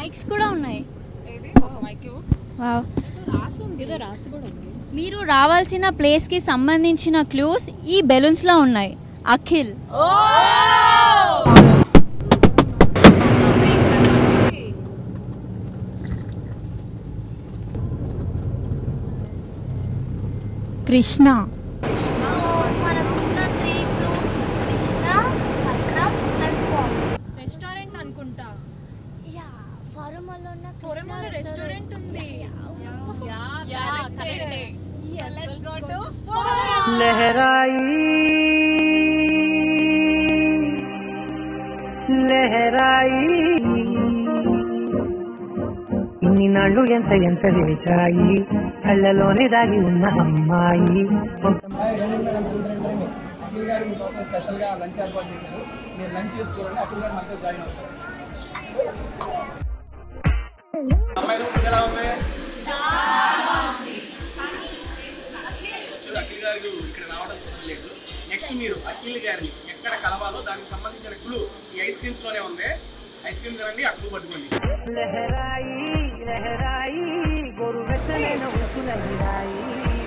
Mics కూడా ఉన్నాయి wow. ఏదో రాసి కూడా ఉంది మీరు రావాల్సిన ప్లేస్కి సంబంధించిన క్లూస్ ఈ బెలూన్స్లో ఉన్నాయి అఖిల్ కృష్ణ రెస్టారెంట్ అనుకుంటా ఫోరం రెస్టారెంట్ ఉంది లహరాయి లహరాయి ఇన్ని నాళ్ళు ఎంత ఎంత వేచాయి కళ్ళలోనే దాగి ఉన్న అమ్మాయి హాయ్ రండి మేడం రండి రండి అఖిల్ గారు మీకోసం స్పెషల్గా లంచ్ ఏర్పాటు చేశారు మీరు లంచ్ చేసుకోవాలంటే అఖిల్ గారు మనతో జాయిన్ అవుతారు అమ్మాయిలు ఫుడ్ ఎలా ఉంది చూడు, అఖిల్ గారు ఇక్కడ రావడం లేదు నెక్స్ట్ మీరు అఖిల్ గారిని ఎక్కడ కలవాలో దానికి సంబంధించిన క్లూ ఈ ఐస్ క్రీమ్స్ లోనే ఉంది ఐస్ క్రీమ్ తినండి ఆ క్లూ పట్టుకోండి లహరాయి లహరాయి గోరు వెచ్చలైన ఉసుల గిరాయి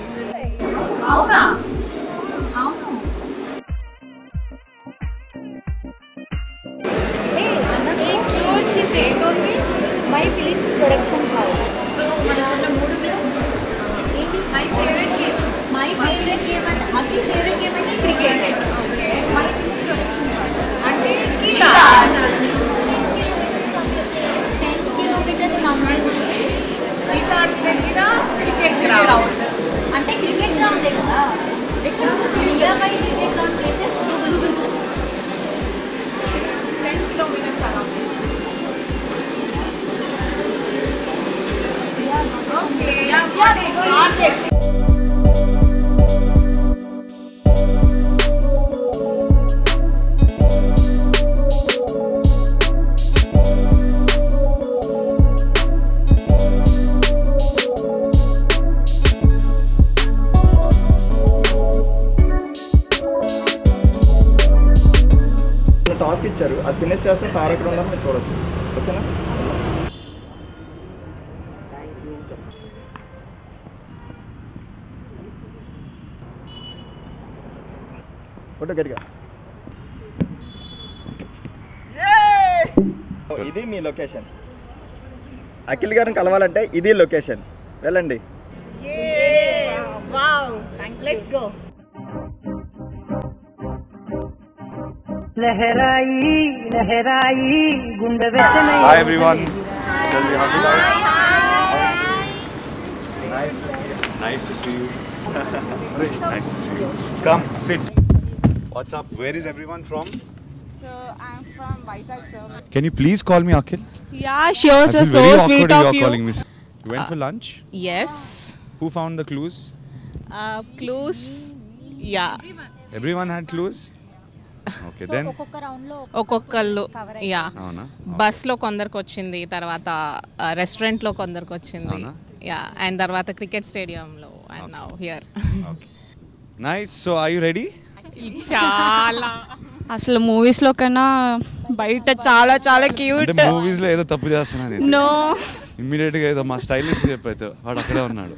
వచ్చింది my films production house so మన మూడు ఏంటి my favourite game my favourite game అంటే అతి ఫేవరెట్ గేమ్ అయితే క్రికెట్ ఓకే మై ప్రొడక్షన్ అంటే టెన్ కిలోమీటర్స్ కంప్లీట్ రికార్డ్స్ దగ్గర క్రికెట్ గ్రౌండ్ అంటే క్రికెట్ గ్రౌండ్ కదా ఎక్కడ ఉంది near by cricket ground places Google Google ten kilometres around okay task ఇచ్చారు అది ఫినిష్ చేస్తే సార్ ఎక్కడ ఉన్నారో మీరు చూడొచ్చు ఓకేనా ఫోటో గట్టిగా ఇది మీ లొకేషన్ అఖిల్ గారిని కలవాలంటే ఇది లొకేషన్ వెళ్ళండి లహరాయి లహరాయి గుండె వెచ్చలైన Hi everyone. Tell me how to Nice to see you. Nice to see you. nice to see you. Come, sit. What's up? Where is everyone from? So I'm from Vizag, sir. Can you please call me Akhil? Yeah, sure, I sir. feel So very sweet awkward of you're you. calling me. You went for lunch? Yes. Who found the clues? Uh, clues. Yeah. Everyone had clues? Okay, then. ఒక్కొక్క రౌండ్లో ఒక్కొక్కళ్ళు yeah అవునా బస్లో కొందరికి వచ్చింది తర్వాత రెస్టారెంట్లో కొందరికి వచ్చింది అవునా? యా అండ్ తర్వాత క్రికెట్ స్టేడియంలో and now here Okay. Nice. So, are you ready? చాలా అసలు మూవీస్ లో కన్నా బయట చాలా చాలా క్యూట్ అంటే మూవీస్ లో ఏదో తప్పు చేస్తున్నా నేను నో ఇమ్మీడియట్ గా ఏదో మా స్టైలిష్ చెప్పైతే వాడు అక్కడే ఉన్నాడు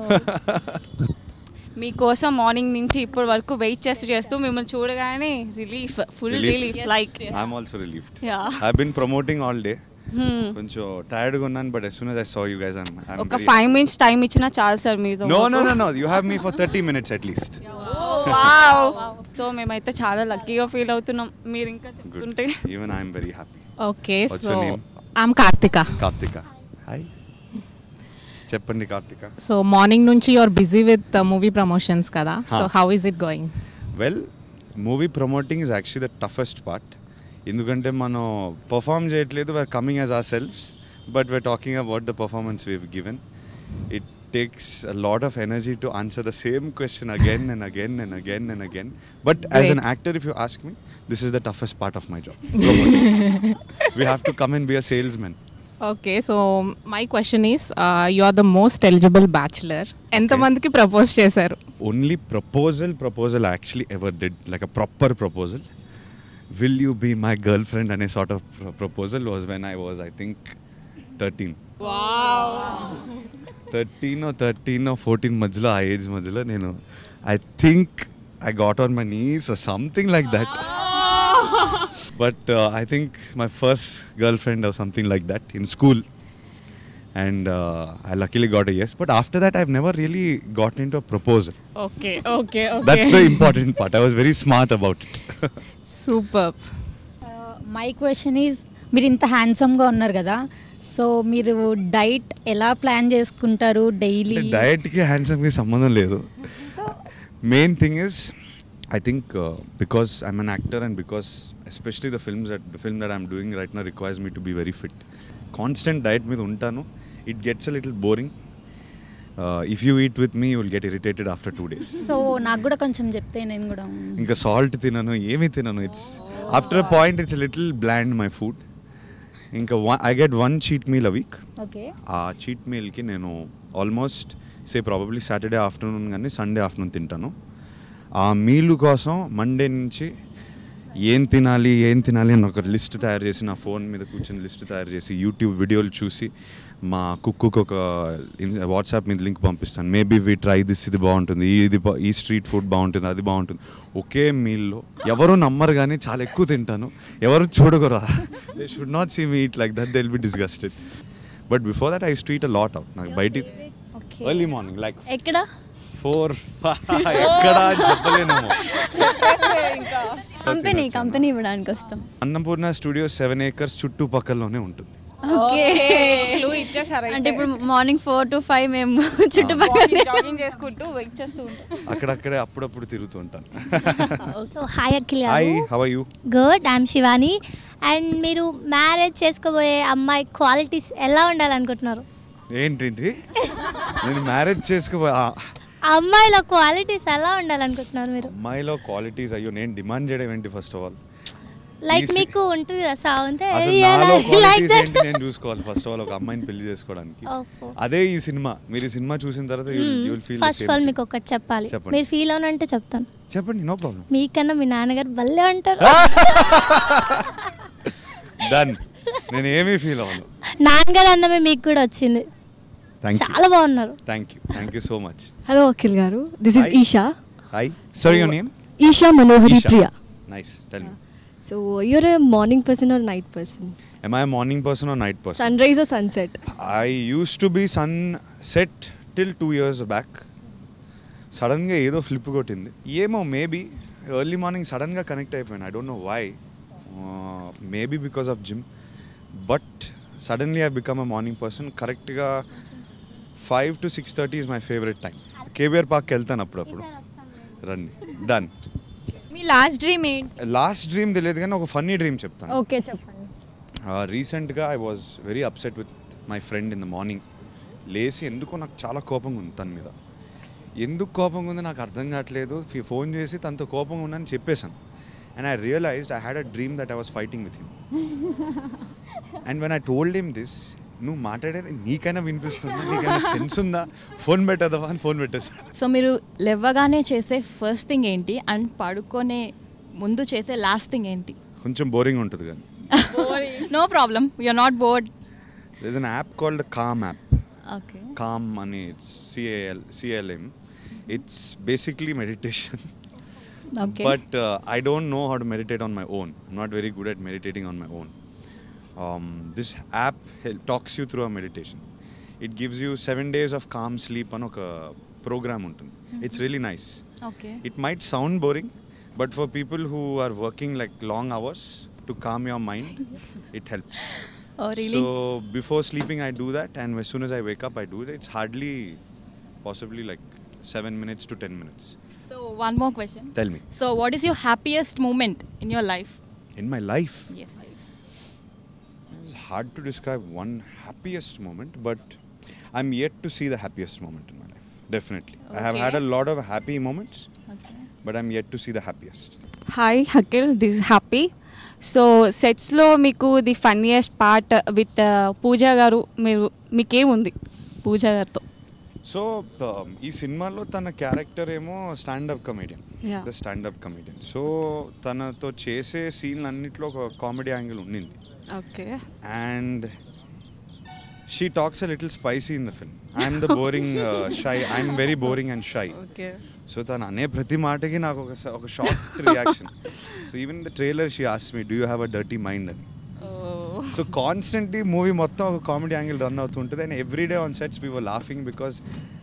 మీకోసం మార్నింగ్ నుంచి ఇప్పటి వరకు వెయిట్ చేస్తూ చేస్తూ మిమ్మల్ని చూడగానే relief full relief like I'm also relieved Yeah. I been promoting all day కొంచెం టైర్డ్ గా ఉన్నాను but as soon as I saw you guys I'm, I'm ఒక ఫైవ్ మినిట్స్ టైం ఇచ్చినా చాలు సార్ మీతో No, no, no, no. You have me for 30 minutes at least. So మేమైతే చాలా లక్కీగా ఫీల్ అవుతున్నాం మీరు ఇంకా Good. చెప్తుంటే Even I'm very happy. Okay What's so your name? I'm Karthika Kartika. Hi. చెప్పండి కార్తిక సో మార్నింగ్ నుంచి you're busy with movie promotions కదా so how is it going well movie promoting is actually the toughest part ఎందుకంటే మనం perform చేయట్లేదు we're coming as ourselves but we're talking about the performance we've given it takes a lot of energy to answer the same question again and again and again and again. But as an Great. actor, if you ask me, this is the toughest part of my job. promoting. we have to come and be a salesman. Okay so my question is you are the most eligible bachelor ఎంతమందికి propose చేశారు Only proposal, proposal I actually ever did, like a proper proposal. Will you be my girlfriend? And a sort of pro- proposal was when I was, I think, thirteen thirteen thirteen fourteen మధ్యలో ఆ age మధ్యలో నేను I think I got on my knees something like that but I think my first girlfriend or something like that in school and uh, I luckily got a yes. But after that, I've never really gotten into a proposal. Okay, okay, okay. That's the important part. I was very smart about it. Superb. My question is మీరు ఇంత హ్యాండ్సమ్గా ఉన్నారు కదా so మీరు diet ఎలా plan చేసుకుంటారు daily డయట్కి హ్యాండ్సమ్కి సంబంధం లేదు so main thing is I think because I'm an actor and because especially the films that the film that I'm doing right నా requires me to be very fit constant diet మీద ఉంటాను it gets a little boring if you eat with me you will get irritated after two days so నాకు కూడా కొంచెం చెప్తే నేను కూడా ఇంకా సాల్ట్ తినను ఏమీ తినను it's after a point it's little bland my food ఇంకా I get one cheat meal a week okay ఆ చీట్ మీల్కి నేను almost say probably Saturday afternoon కానీ సండే ఆఫ్టర్నూన్ తింటాను ఆ మీల్ కోసం మండే నుంచి ఏం తినాలి ఏం తినాలి అని ఒక లిస్ట్ తయారు చేసి నా ఫోన్ మీద కూర్చొని లిస్ట్ తయారు చేసి యూట్యూబ్ వీడియోలు చూసి మా కుక్కుకు ఒక వాట్సాప్ మీద లింక్ పంపిస్తాను మేబీ వి ట్రై దిస్ ఇది బాగుంటుంది ఈ- ఇది బా- ఈ స్ట్రీట్ ఫుడ్ బాగుంటుంది అది బాగుంటుంది ఒకే మీల్లో ఎవరు నమ్మరు కానీ చాలా ఎక్కువ తింటాను ఎవరు చూడగరా they should not see me eat like that they will be disgusted but before that I street a lot out నాకు బయట ఎర్లీ మార్నింగ్ లైక్ ఎక్కడ ఫోర్ ఎక్కడ అని చెప్పలేనేమో కంపెనీ కంపెనీ ఇవ్వడానికి వస్తాం అన్నపూర్ణ స్టూడియో సెవెన్ ఏకర్స్ చుట్టుపక్కలలోనే ఉంటుంది ఓకే క్లూ ఇచ్చేసారు అంటే ఇప్పుడు మార్నింగ్ ఫోర్ టు ఫైవ్ మేము చుట్టుపక్కల జాగింగ్ చేసుకుంటూ వెయిట్ చేస్తూ ఉంటాం అక్కడక్కడే అప్పుడప్పుడు తిరుగుతూ ఉంటాను so hi Akhil hi garu how you good I'm Shivani and మీరు మ్యారేజ్ చేసుకోబోయే అమ్మాయి క్వాలిటీస్ ఎలా ఉండాలనుకుంటున్నారు ఏంటేంటి నేను మ్యారేజ్ చేసుకో ఆ ఆ అమ్మాయిలో క్వాలిటీస్ ఎలా ఉండాలనుకుంటున్నారు మీరు అమ్మాయిలో క్వాలిటీస్ అయ్యో నేను డిమాండ్ చేయడం ఏంటి ఫస్ట్ ఆఫ్ ఆల్ లైక్ ఈ సి- మీకు ఉంటుంది కదా సౌండ్ అసలు నాలో క్వాలిటీస్ ఏంటి నేను చూసుకోవాలి ఫస్ట్ ఆఫ్ ఆల్ ఒక అమ్మాయిని పెళ్లి చేసుకోవడానికి ఓహో. అదే ఈ సినిమా మీరు ఈ సినిమా చూసిన తర్వాత you will feel first of all మీకు ఒకటి చెప్పాలి చెప్పండి. మీరు ఫీల్ అవునంటే చెప్తాను చెప్పండి నో ప్రాబ్లం మీకన్నా మీ నాన్నగారు భలే ఉంటారు డన్ నేను ఏమీ ఫీల్ అవ్వను నాన్నగారు అందమే మీకు కూడా వచ్చింది థ్యాంక్ యూ చాలా బాగున్నారు thank you thank you so much Hello, Akhil Garu. This is Hi. Isha. Hi sorry your name Isha Manohari Priya. Nice tell me So, you're a morning person or night person? Am I a morning person or night person? Sunrise or sunset? I used to be sunset till two years back. సడన్గా ఏదో flip కొట్టింది ఏమో maybe early morning సడన్గా connect అయిపోయాను I don't know why maybe because of gym but suddenly I become a morning person కరెక్ట్గా five to six thirty is my favourite time KBR పార్క్కి వెళ్తాను అప్పుడప్పుడు రండి డన్ మీ లాస్ట్ డ్రీమ్ ఏంటి last dream తెలియదు కానీ ఒక ఫన్నీ డ్రీమ్ చెప్తాను ఓకే చెప్పండి రీసెంట్గా I was very upset with my friend in the morning లేచి ఎందుకో నాకు చాలా కోపంగా ఉంది తన మీద ఎందుకు కోపంగా ఉంది నాకు అర్థం కావట్లేదు ఫీ- ఫోన్ చేసి తనతో కోపంగా ఉందని చెప్పేశాను and I realised I had a dream that I was fighting with him and when I told him this నువ్వు మాట్లాడేది నీకైనా వినిపిస్తుందా నీకైనా సెన్స్ ఉందా ఫోన్ పెట్టదవా అని ఫోన్ పెట్టేశాను సో మీరు లేవగానే చేసే ఫస్ట్ థింగ్ ఏంటి అండ్ పడుకునే ముందు చేసే లాస్ట్ థింగ్ ఏంటి కొంచెం బోరింగ్ ఉంటుంది కానీ no problem you're not bored this an app called Calm app okay calm money it's cal clm it's basically meditation okay but uh, i don't know how to meditate on my own i'm not very good at meditating on my own um, this app hel- talks you through a meditation it gives you seven days of calm sleep అని ఒక programme ఉంటుంది it's really nice okay it might sound boring but for people who are working like long hours to calm your mind it helps Oh, really? so before sleeping i do that and as soon as i wake up i do it it's hardly possibly like 7 minutes to 10 minutes so one more question tell me so what is your happiest moment in your life in my life yes it's hard to describe one happiest moment but i'm yet to see the happiest moment in my life definitely i have had Okay. a lot of happy moments okay but i'm yet to see the happiest హాయ్ హకిల్ this happy so సెట్స్లో మీకు the funniest part with Pooja గారు మీరు మీకేముంది పూజ గారితో so ఈ సినిమాలో తన క్యారెక్టర్ ఏమో standup comedian Yeah. The standup comedian so తనతో చేసే సీన్లు అన్నిట్లో ఒక కామెడీ యాంగిల్ ఉండింది okay and She talks a little spicy in the film. I'm the boring, uh, shy. I'm very boring and shy. Okay. So తను అనే ప్రతి మాటకి నాకు ఒక స- ఒక short reaction so even the trailer she ఆస్ me do you have a dirty mind అని సో కాన్స్టెంట్లీ మూవీ మొత్తం ఒక కామెడీ యాంగిల్ రన్ అవుతుంటుంది and every day on sets we were laughing because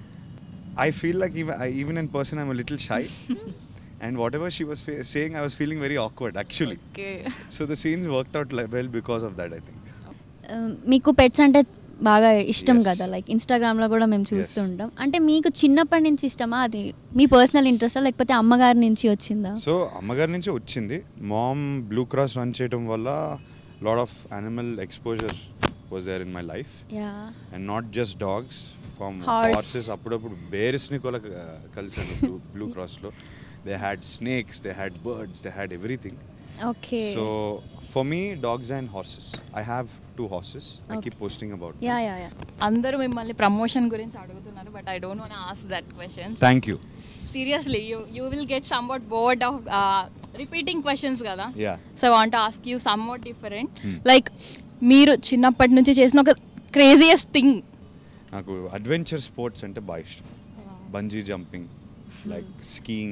I feel like even even in person I'm little shy and whatever she was saying I was feeling very awkward actually Okay. So the scenes worked out well because of that I think మీకు pets అంటే బాగా ఇష్టం కదా like ఇన్స్టాగ్రామ్లో కూడా మేము చూస్తూ ఉంటాం అంటే మీకు చిన్నప్పటి నుంచి ఇష్టమా అది మీ పర్సనల్ ఇంట్రెస్టా లేకపోతే అమ్మగారి నుంచి వచ్చిందా సో అమ్మగారి నుంచి వచ్చింది మామ్ బ్లూ క్రాస్ రన్ చేయడం వల్ల lot of animal exposure was there in my life ya and not just dogs from Horse. Horses అప్పుడప్పుడు బేర్స్ని కూడా క- కలిసాను బ్లూ బ్లూ క్రాస్లో they had snakes they had birds they had everything okay so for me dogs and horses I have two horses I Okay. Keep posting about ya ya ya అందరూ మిమ్మల్ని ప్రమోషన్ గురించి అడుగుతున్నారు but I don't want ask that question thank you seriously you you will get somewhat bored of repeating questions కదా ya so I want ask you somewhat different Hmm. Like మీరు చిన్నప్పటి నుంచి చేసిన ఒక craziest thing నాకు adventure sports అంటే బాగా ఇష్టం bungee jumping like skiing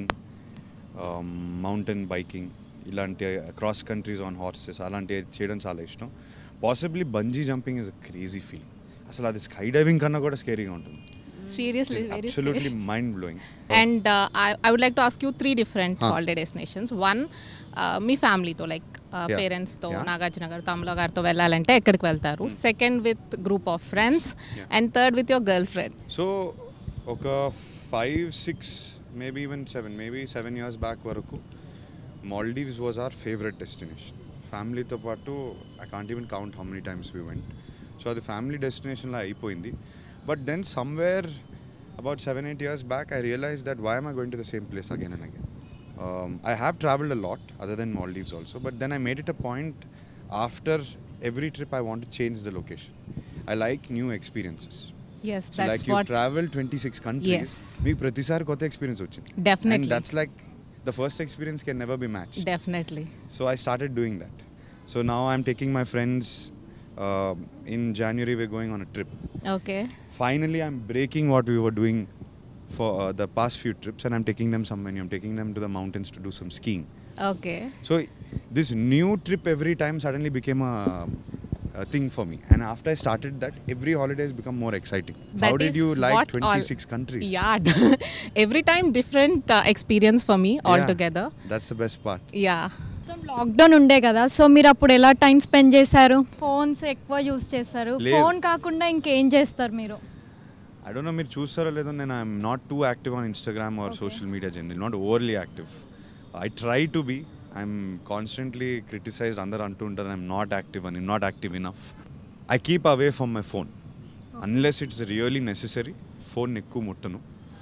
mountain biking ఇలాంటి క్రాస్ కంట్రీస్ ఆన్ హార్సెస్ అలాంటివి చేయడం చాలా ఇష్టం possibly bungee jumping is a crazy feel అసలు అది స్కై డైవింగ్ కన్నా కూడా స్కేరీగా ఉంటుంది seriously very absolutely mind blowing And uh, I, I would like to ask you three different Huh. holiday destinations. One, uh, మీ ఫ్యామిలీతో లైక్ Yeah. పేరెంట్స్తో Yeah. Nagarjuna గారు తమలో గారితో వెళ్ళాలంటే ఎక్కడికి వెళ్తారు second with group of friends and third with your girlfriend so ఒక five six maybe even seven maybe seven years back వరకు Maldives was our favourite destination ఫ్యామిలీతో పాటు I can't even count how many times we went so అది family డెస్టినేషన్లో అయిపోయింది but then somewhere about seven eight years back I realise that why am I going to the same place again and again? Um, I have traveled a lot other than Maldives also, but then I made it a point after every trip I want to change the location. I like new experiences. Yes, So that's like you what- travel 26 countries. Yes. మీకు ప్రతిసారి కొత్త experience వచ్చింది Definitely. And that's like the first experience can never be matched. Definitely So I started doing that. So now I'm taking my friends. Uh, in January we're going on a trip. Okay Finally, I'm breaking what we were doing for uh, the past few trips, and I'm taking them somewhere new. I'm taking them to the mountains to do some skiing. Okay So this new trip every time suddenly became a, a thing for me. And after I started that, every holiday has become more exciting. How did you like 26 countries? Ya every time different experience for me all Yeah, together That's the best part. Ya lockdown ఉండే కదా so మీరు అప్పుడు ఎలా time spend చేశారు phones ఎక్కువ use చేస్తారు లేదు. Phone కాకుండా ఇంకేం చేస్తారు మీరు I don't know మీరు చూస్తారో లేదో నేను I'm not too active on Instagram or social media general not overly active I try to be I'm constantly criticised అందరు అంటూ ఉంటారు ఐఎమ్ నాట్ యాక్టివ్ అని not active enough I keep away from my phone unless it's really necessary phone ఎక్కువ ముట్టను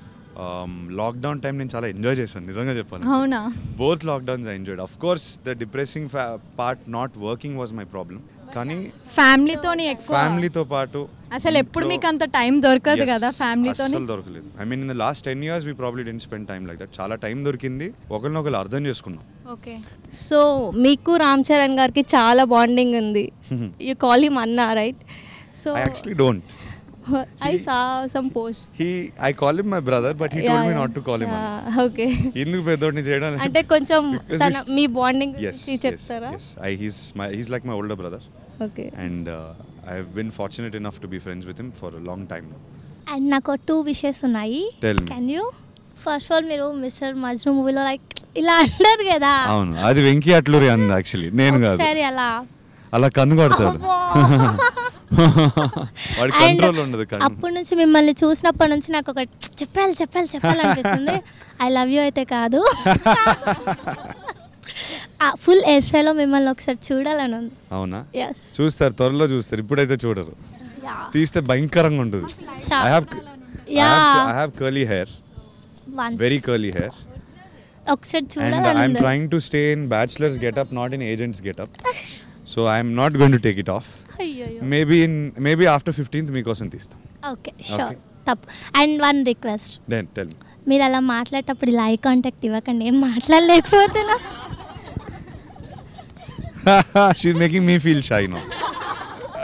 lockdown time నేను చాలా enjoy చేశాను నిజంగా చెప్పాను అవునా both lockdowns I enjoyed of course the depressing part not working was my problem కానీ ఫ్యామిలీతోని ఎక్కువ ఫ్యామిలీతో పాటు అసలు ఎప్పుడు ఇంట్లో- మీకు అంత టైం దొరకదు Yes, కదా ఫ్యామిలీతోని అస్సలు దొరకలేదు I mean in the last ten years we probably didn't spend time like that చాలా టైం దొరికింది ఒకరినొకరు అర్థం చేసుకున్నాం ఓకే సో మీకు రామ్ చరణ్ గారికి చాలా బాండింగ్ ఉంది యూ కాల్ హిమ్ అన్నా right so I actually don't I saw some post he I call him my brother but he told me not to call him okay ఎందుకు పెద్దోడిని చేయడం అంటే కొంచెం Because తన he's- మీ బాండింగ్ yes గురించి చెప్తారా yes I he's my he's like my older brother okay and I have been fortunate enough to be friends with him for long time and నాకు two wishes ఉన్నాయి Tell me. Can you first of all మీరు mister Majnu మూవీలో like ఇలా అంటారు కదా అవును అది వెంకీ అట్లూరి అంది యాక్చువల్లీ నేను కాదు ఒకసారి అలా అలా కన్ను కొడతాడు వాడి And కంట్రోల్ ఉండదు కన్ను అప్పటి నుంచి మిమ్మల్ని చూసినప్పటి నుంచి నాకు ఒక చెప్పాలి చెప్పాలి చెప్పాలి అనిపిస్తుంది ఐ లవ్ యూ అయితే కాదు ఫుల్ హెయిర్ స్టైల్లో మిమ్మల్ని ఒకసారి చూడాలని ఉంది అవునా Yes. చూస్తారు త్వరలో చూస్తారు ఇప్పుడైతే చూడరు తీస్తే భయంకరంగా ఉంటుంది Sharp. I have Yeah. I have curly hair Once. Very curly hair ఒకసారి అండ్ చూడాలని ఐఎమ్ ఉంది. Trying to stay in bachelor's getup not in agent's getup so I'm not going to take it off అయ్యయ్యో. Maybe in maybe after fifteenth మీకోసం తీస్తాం okay sure తప్పు and one request then tell మీరు అలా మాట్లాడేటప్పుడు ఇలా eye contact ఇవ్వకండి ఏం మాట్లాడలేకపోతున్నా షీఈ్ making me feel shy no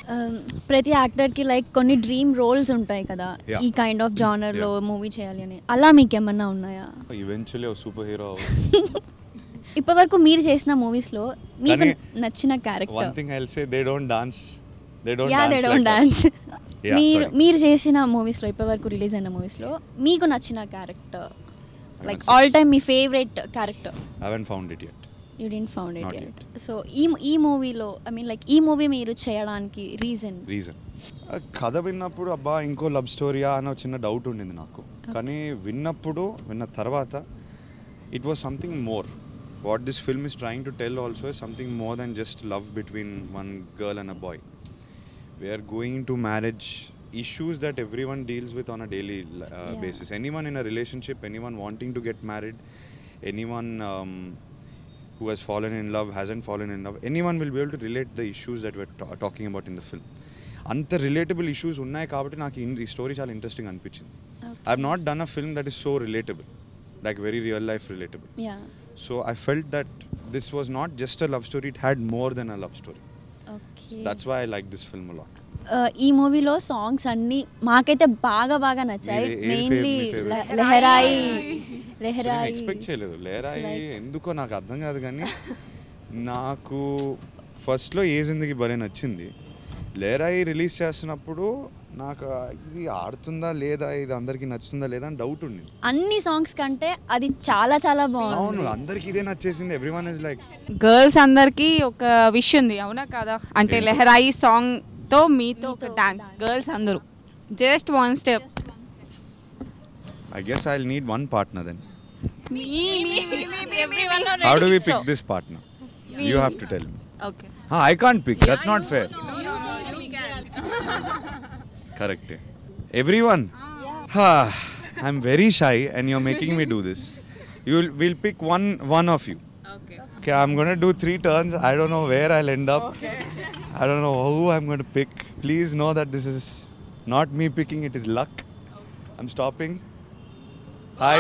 ప్రతి యాక్టర్కి లైక్ కొన్ని డ్రీమ్ రోల్స్ ఉంటాయి కదా Yeah. ఈ కైండ్ ఆఫ్ జానర్లో మూవీ చేయాలి అని అలా మీకు ఏమన్నా ఉన్నాయా ఈవెన్చువల్లీ సూపర్ హీరో ఇప్పటివరకు మీరు చేసిన మూవీస్లో మీకు కానీ నచ్చిన one character thing I say they don't dance they don't ya they don't dance Yeah, మీరు sorry. మీరు చేసిన మూవీస్లో ఇప్పటివరకు రిలీజ్ అయిన మూవీస్లో మీకు నచ్చిన క్యారెక్టర్ లైక్ నచ్చిన- ఆల్ టైమ్ మీ favourite character I haven't found it yet you didn't found it Not yet సో ఈ ఈ మూవీలో ఐ మీన్ లైక్ ఈ మూవీ మీరు చేయడానికి రీజన్ రీజన్ కథ విన్నప్పుడు అబ్బా ఇంకో లవ్ స్టోరీయా అన్న చిన్న డౌట్ ఉండింది నాకు కానీ విన్నప్పుడు విన్న తర్వాత it was something more what this film is trying to tell also something more than just love between one girl and a boy we're going to marriage issues that everyone deals with on a daily uh, basis anyone in a relationship anyone wanting to get married anyone um, who has fallen in love hasn't fallen in love anyone will be able to relate the issues that we're ta- talking about in the film అంత relatable issues ఉన్నాయి కాబట్టి నాకు ఇన్- ఈ story చాలా interesting అనిపించింది I have not done a film that is so relatable like very real life relatable ya so I felt that this was not just a love story it had more than a love story that's why I like this film lot ఈ మూవీలో songs అన్ని మాకైతే బాగా బాగా నచ్చాయి మీది- ఏది mainly favorite? మీ favorite? లెహరాయి నేను లెహరాయి ఎక్స్పెక్ట్ చేయలేదు లేరాయి like- ఎందుకో నాకు అర్థం కాదు కానీ నాకు ఫస్ట్లో ఏ జిందగీ భలే నచ్చింది లేరాయి రిలీజ్ చేస్తున్నప్పుడు నాకు ఇది ఆడుతుందా లేదా ఇది అందరికీ నచ్చుతుందా లేదా అని డౌట్ ఉంది అన్ని సాంగ్స్ కంటే అది చాలా చాలా అవును బాగుంది అందరికీ ఇదే నచ్చేసింది everyone is like girls అందరికీ ఒక విష్ ఉంది అవునా కాదా అంటే ఏంటి? లెహరాయి సాంగ్తో మీతో ఒక డాన్స్ గర్ల్స్ అందరూ just one step I guess I need one partner then how do we pick this partner you have to tell me okay I can't pick that's not fair correct everyone I'm very shy and you're making me do this you will pick one one of you Okay, I'm going to do three turns. I don't know where I'll end up. I don't know who I'm going to pick. Please know that this is not me picking, it is luck. I'm stopping. Hi.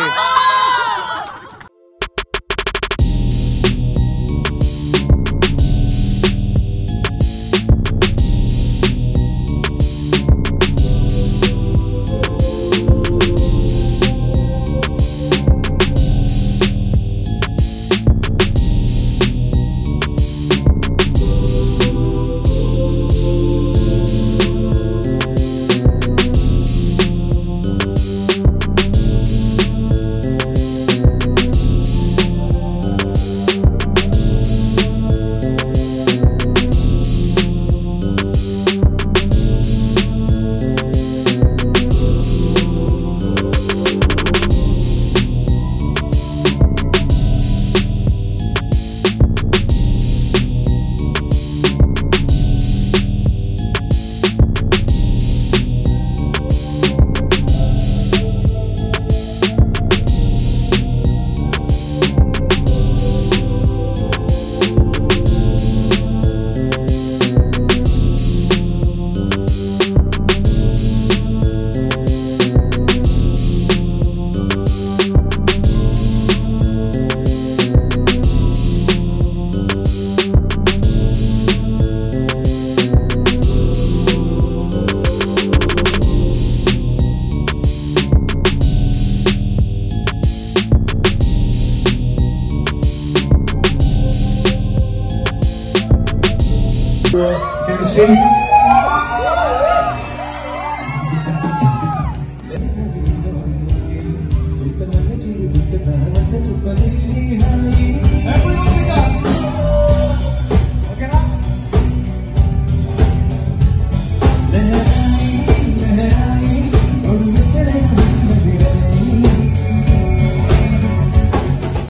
chemistry.